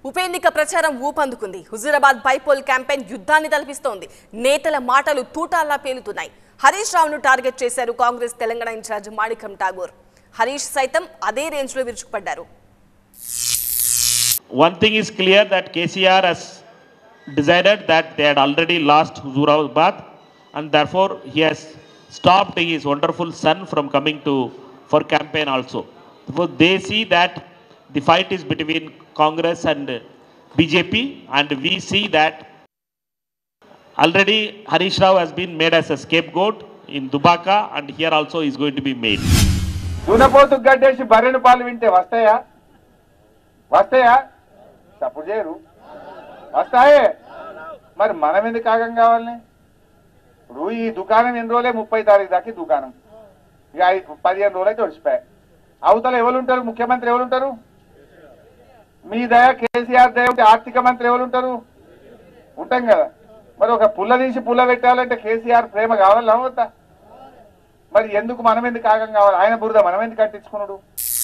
ఉప ఎన్నిక ప్రచారం ఊపందుకుంది హుజూరాబాద్ బైపోల్ క్యాంపెయిన్ యుద్ధాన్ని తలపిస్తోంది నేతల మాటలు తూటాల్లా పేలుతున్నాయి హరీష్ రావును టార్గెట్ చేశారు కాంగ్రెస్ తెలంగాణ ఇన్ఛార్జ్ మాణికం ఠాగూర్ హరీష్ సైతం అదే రేంజ్లో విరుచుకుపడ్డారు One thing is clear that KCR has decided that they had already lost Huzurabad and therefore he has stopped his wonderful son from coming to for campaign also. Therefore they see that the fight is between Congress and BJP and we see that already Harish Rao has been made as a scapegoat in Dubaka and here also is going to be made. దున్నపోతు గడ్డేసి బర్రెను పాలు వింటే వస్తాయా వస్తాయా తప్పుడు చేయరు వస్తాయే మరి మనం ఎందుకు ఆగం కావాలని ఇప్పుడు ఈ దుకాణం ఎన్ని రోజులే ముప్పై తారీఖు దాకా ఈ దుకాణం ఇక ఐదు పదిహేను రోజులు అయితే ఒడిచిపోయాయి అవతల ఎవరు ఉంటారు ముఖ్యమంత్రి ఎవరు ఉంటారు మీ దయ కేసీఆర్ దయ ఉంటే ఆర్థిక మంత్రి ఎవరు ఉంటారు ఉంటాం కదా మరి ఒక పుల్ల తీసి పుల్ల పెట్టాలంటే కేసీఆర్ ప్రేమ కావాలా వద్దా మరి ఎందుకు మనం ఎందుకు ఆగం కావాలి ఆయన బురద మనం ఎందుకు కట్టించుకున్నాడు